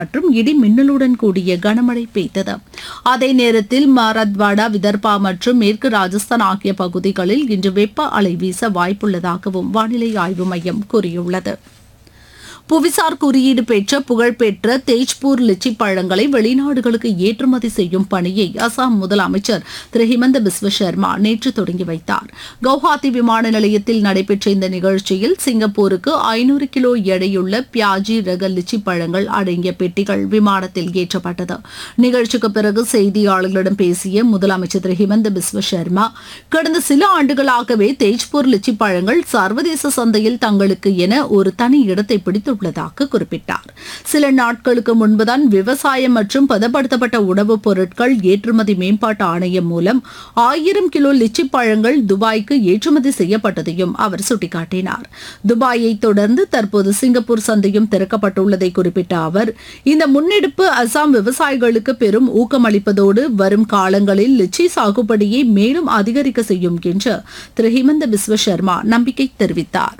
மற்றும் இடி மின்னலுடன் கூடிய கனமழை பெய்தது அதே நேரத்தில் மராத்வாடா விதர்பா மற்றும் மேற்கு ராஜஸ்தான் ஆகிய பகுதிகளில் இன்று வெப்ப அலை வீச வாய்ப்புள்ளதாகவும் வானிலை ஆய்வு மையம் கூறியுள்ளது புவிசார் குறியீடு பெற்ற புகழ்பெற்ற தேஜ்பூர் லிச்சி பழங்களை வெளிநாடுகளுக்கு ஏற்றுமதி செய்யும் பணியை அசாம் முதலமைச்சர் திரு ஹிமந்த பிஸ்வ சர்மா நேற்று தொடங்கி வைத்தார் கவுஹாத்தி விமான நிலையத்தில் நடைபெற்ற இந்த நிகழ்ச்சியில் சிங்கப்பூருக்கு ஐநூறு கிலோ எடையுள்ள பியாஜி ரக லிச்சி பழங்கள் அடங்கிய பெட்டிகள் விமானத்தில் ஏற்றப்பட்டது நிகழ்ச்சிக்கு பிறகு செய்தியாளர்களிடம் பேசிய முதலமைச்சர் திரு ஹிமந்த பிஸ்வ சர்மா கடந்த சில ஆண்டுகளாகவே தேஜ்பூர் லிச்சி பழங்கள் சர்வதேச சந்தையில் தங்களுக்கு என ஒரு தனி இடத்தை பிடித்துள்ளதாக குறிப்பிட்டார் சில நாட்களுக்கு முன்புதான் விவசாயம் மற்றும் பதப்படுத்தப்பட்ட உணவுப் பொருட்கள் ஏற்றுமதி மேம்பாட்டு ஆணையம் மூலம் ஆயிரம் கிலோ லிச்சி பழங்கள் துபாய்க்கு ஏற்றுமதி செய்யப்பட்டதையும் அவர் சுட்டிக்காட்டினார் துபாயை தொடர்ந்து தற்போது சிங்கப்பூர் சந்தையும் திறக்கப்பட்டுள்ளதை குறிப்பிட்ட அவர் இந்த முன்னெடுப்பு அசாம் விவசாயிகளுக்கு பெரும் ஊக்கமளிப்பதோடு வரும் காலங்களில் லிச்சி சாகுபடியை மேலும் அதிகரிக்க செய்யும் என்று திரு ஹிமந்த பிஸ்வ சர்மா நம்பிக்கை தெரிவித்தார்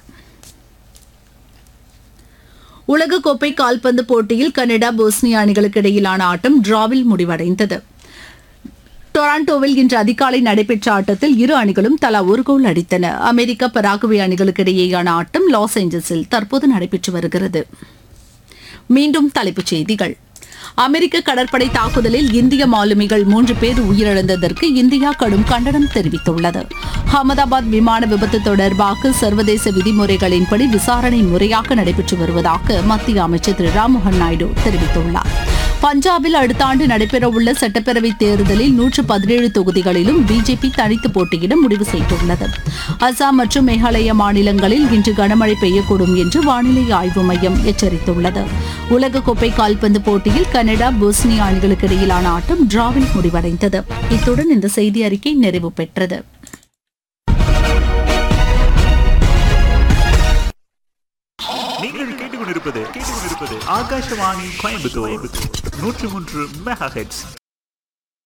உலகக்கோப்பை கால்பந்து போட்டியில் கனடா போஸ்னியா அணிகளுக்கு இடையிலான ஆட்டம் டிராவில் முடிவடைந்தது டொராண்டோவில் இன்று அதிகாலை நடைபெற்ற ஆட்டத்தில் இரு அணிகளும் தலா ஒரு கோல் அடித்தன அமெரிக்கா பராகுவே அணிகளுக்கு இடையேயான ஆட்டம் லாஸ் ஏஞ்சல்ஸில் தற்போது நடைபெற்று வருகிறது மீண்டும் தலைப்புச் செய்திகள் அமெரிக்க கடற்படை தாக்குதலில் இந்திய மாலுமிகள் மூன்று பேர் உயிரிழந்ததற்கு இந்தியா கடும் கண்டனம் தெரிவித்துள்ளது அகமதாபாத் விமான விபத்து தொடர்பாக சர்வதேச விதிமுறைகளின்படி விசாரணை முறையாக நடைபெற்று வருவதாக மத்திய அமைச்சர் திரு ராம்மோகன் நாயுடு தெரிவித்துள்ளார் பஞ்சாபில் அடுத்த ஆண்டு நடைபெறவுள்ள சட்டப்பேரவைத் தேர்தலில் நூற்று பதினேழு தொகுதிகளிலும் பிஜேபி தனித்து போட்டியிட முடிவு செய்துள்ளது அசாம் மற்றும் மேகாலய மாநிலங்களில் இன்று கனமழை பெய்யக்கூடும் என்று வானிலை ஆய்வு மையம் எச்சரித்துள்ளது உலகக்கோப்பை கால்பந்து போட்டியில் கனடா போஸ்னியா அணிகளுக்கு இடையிலான ஆட்டம் டிராவில் முடிவடைந்தது இத்துடன் இந்த செய்தி அறிக்கை நிறைவு பெற்றது நீங்கள் கேட்டுக்கொண்டிருப்பது கேட்டுக்கொண்டிருப்பது ஆகாஷவாணி கோயம்புத்தூர் நூற்றி மூன்று மெகா ஹெட்ஸ்